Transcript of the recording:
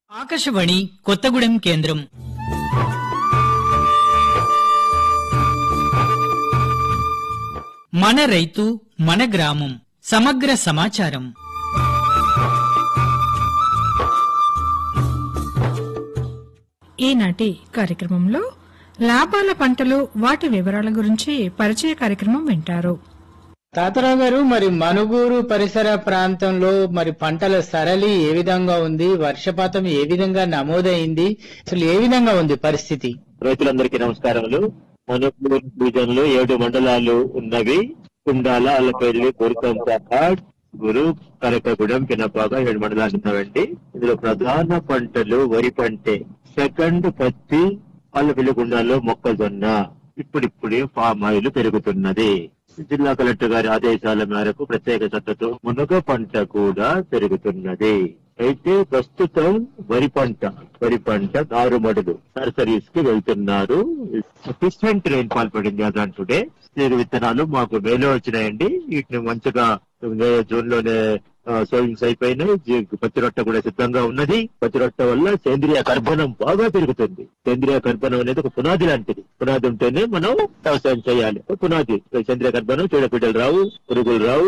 ఆకాశవాణి కొత్తగూడెం కేంద్రం మన రైతు మన గ్రామం సమగ్ర సమాచారం ఈనాటి కార్యక్రమంలో లాభాల పంటలు వాటి వివరాల గురించి పరిచయ కార్యక్రమం వింటారు తాతరావు గారు మరి మనుగూరు పరిసర ప్రాంతంలో మరి పంటల సరళి ఏ విధంగా ఉంది వర్షపాతం ఏ విధంగా నమోదైంది అసలు ఏ విధంగా ఉంది పరిస్థితి రైతులందరికీ నమస్కారములు మనపూర్ డివిజన్ లో ఏడు మండలాలు ఉన్నవి కుండాల అల్లపల్లి కోరికంతాపాడ్ గురు కనకగూడెం పినపాగా ఏడు మండలాలు ఉన్నవండి ఇందులో ప్రధాన పంటలు వరి పంటే సెకండ్ పత్తి అల్లపల్లి గుండాల్లో మొక్కజొన్న ఇప్పుడిప్పుడే పామ్ ఆయిల్ పెరుగుతున్నది జిల్లా కలెక్టర్ గారి ఆదేశాల మేరకు ప్రత్యేక శ్రద్ధతో మునగ పంట కూడా పెరుగుతున్నది అయితే ప్రస్తుతం వరి పంట వరి పంట నారుమడులు నర్సరీస్ కి వెళ్తున్నారు సఫిషియెంట్ రెయిన్ ఫాల్ పడింది అదాన్ టుడే తీరు విత్తనాలు మాకు మేలో వచ్చినాయండి వీటిని మంచిగా మే జూన్ లోనే సోయింగ్స్ అయిపోయినాయి జీ- పత్తి రొట్ట కూడా సిద్ధంగా ఉన్నది పత్తి రొట్ట వల్ల సేంద్రియ కర్బనం బాగా పెరుగుతుంది సేంద్రియ కర్బనం అనేది ఒక పునాది లాంటిది పునాది ఉంటేనే మనం వ్యవసాయం చేయాలి పునాది సేంద్రియ కర్బనం చీడపీడలు రావు పురుగులు రావు